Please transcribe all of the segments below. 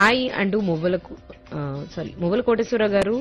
hi అంటూ మువ్వలకు sorry మువ్వల కోటేశ్వరరావు గారు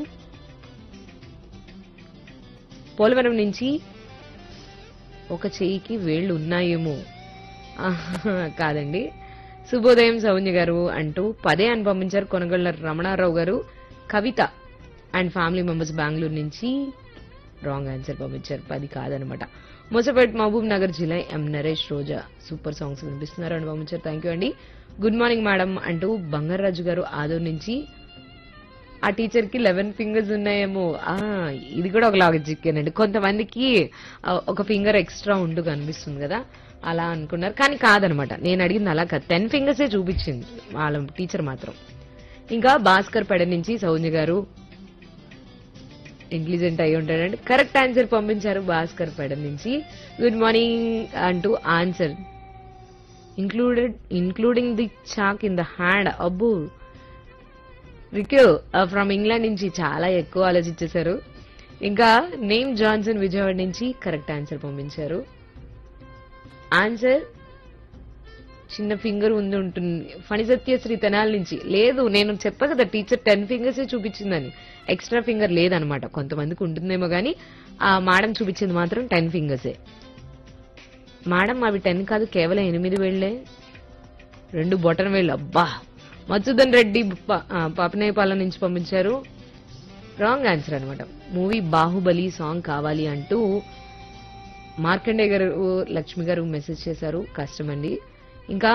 పోలవరం నుంచి ఒక చెయ్యికి వేళ్ళు ఉన్నాయేమో ఆహా, కాదండి శుభోదయం సౌన్య గారు అంటూ పదే అని పంపించారు కొనగళ్ళ రమణారావు గారు Kavitha and family members Bengaluru నుంచి రాంగ్ ఆన్సర్ పంపించారు పది కాదనమాట మోసపేట్ మహబూబ్ నగర్ జిల్లా M Naresh Roja super songs వినిపిస్తున్నారు అని పంపించారు థ్యాంక్ యూ అండి గుడ్ మార్నింగ్ మేడం అంటూ బంగారాజు గారు ఆదూర్ నుంచి ఆ టీచర్ కి లెవెన్ ఫింగర్స్ ఉన్నాయేమో ఆ ఇది కూడా ఒక లాజిక్ అండి కొంతమందికి ఆ, ఒక ఫింగర్ ఎక్స్ట్రా ఉండు కనిపిస్తుంది కదా అలా అనుకున్నారు కానీ కాదనమాట నేను అడిగింది అలా కాదు టెన్ ఫింగర్సే చూపించింది వాళ్ళ టీచర్ మాత్రం ఇంకా భాస్కర్ పెడ నుంచి సౌజన్య గారు ఇంటెలిజెంట్ అయి ఉంటాడండి కరెక్ట్ ఆన్సర్ పంపించారు భాస్కర్ పెడ నుంచి గుడ్ మార్నింగ్ అంటూ answer included including the chalk in the hand అబ్బు రిక్యూ ఫ్రమ్ ఇంగ్లాండ్ నుంచి చాలా ఎక్కువ ఆలోచించేశారు ఇంకా నేమ్ జాన్సన్ విజయవాడ నుంచి కరెక్ట్ ఆన్సర్ పంపించారు ఆన్సర్ చిన్న ఫింగర్ ఉంది ఉంటుంది ఫణి సత్యశ్రీ తెనాల నుంచి లేదు నేను చెప్పా కదా టీచర్ టెన్ ఫింగర్స్ చూపించిందని ఎక్స్ట్రా ఫింగర్ లేదనమాట కొంతమందికి ఉంటుందేమో కానీ ఆ మేడం చూపించింది మాత్రం టెన్ ఫింగర్సే మేడం అవి టెన్ కాదు కేవలం ఎనిమిది వేళ్లే రెండు బొటన్ వేళ్ళు అబ్బా మధుసూదన్ రెడ్డి ప- ఆ, పాపనేపాలెం నుంచి పంపించారు రాంగ్ ఆన్సర్ అనమాట మూవీ బాహుబలి సాంగ్ కావాలి అంటూ మార్కండే గారు లక్ష్మి గారు మెసేజ్ చేశారు కష్టం అండి ఇంకా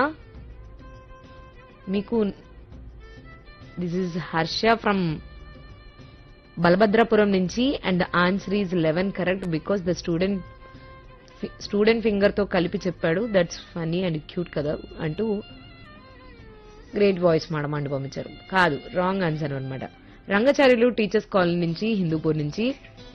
మీకు this is Harsha from Balabhadrapuram నుంచి and the answer is eleven correct because the student student finger తో కలిపి చెప్పాడు దట్స్ ఫనీ అండ్ క్యూట్ కదా అంటూ గ్రేట్ వాయిస్ మేడం అంటూ పంపించారు కాదు రాంగ్ ఆన్సర్ అన్నమాట రంగచార్యులు టీచర్స్ కాలనీ నుంచి హిందూపూర్ నుంచి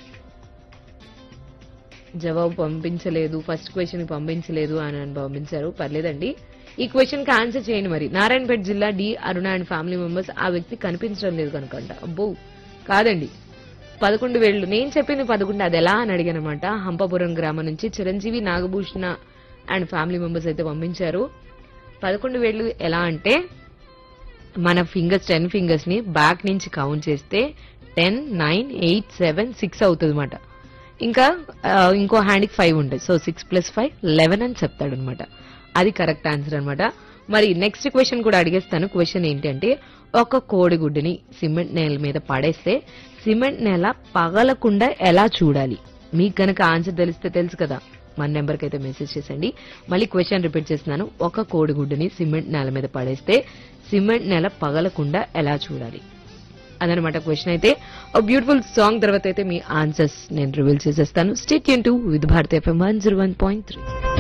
జవాబు పంపించలేదు ఫస్ట్ క్వశ్చన్ పంపించలేదు అని అని పంపించారు పర్లేదండి ఈ క్వశ్చన్ కి ఆన్సర్ చేయండి మరి నారాయణపేట జిల్లా D Aruna and family members ఆ వ్యక్తి కనిపించడం లేదు కనుకంట అబ్బో కాదండి పదకొండు వేళ్ళు నేను చెప్పింది పదకొండు అది ఎలా అని అడిగానమాట హంపాపురం గ్రామం నుంచి Chiranjeevi Nagabhushana and family members అయితే పంపించారు పదకొండు వేళ్ళు ఎలా అంటే మన ఫింగర్స్ టెన్ ఫింగర్స్ ని బ్యాక్ నుంచి కౌంట్ చేస్తే ten nine eight seven six అవుతుంది అనమాట ఇంకా ఆ, ఇంకో హ్యాండ్ కి ఫైవ్ ఉంటుంది so six plus five eleven అని చెప్తాడు అనమాట అది కరెక్ట్ ఆన్సర్ అన్నమాట మరి నెక్స్ట్ క్వశ్చన్ కూడా అడిగేస్తాను క్వశ్చన్ ఏంటంటే ఒక కోడిగుడ్డుని సిమెంట్ నేల మీద పడేస్తే సిమెంట్ నేల పగలకుండా ఎలా చూడాలి మీకు గనక ఆన్సర్ తెలిస్తే తెలుసు కదా మన నెంబర్కి అయితే మెసేజ్ చేసండి మళ్ళీ క్వశ్చన్ రిపీట్ చేస్తున్నాను ఒక కోడిగుడ్డుని సిమెంట్ నేల మీద పడేస్తే సిమెంట్ నేల పగలకుండా ఎలా చూడాలి అదనమాట క్వశ్చన్ అయితే ఒక బ్యూటిఫుల్ సాంగ్ తర్వాత అయితే మీ ఆన్సర్స్ నేను రివీల్ చేసేస్తాను స్టేట్ టు with Bharat FM one zero one point three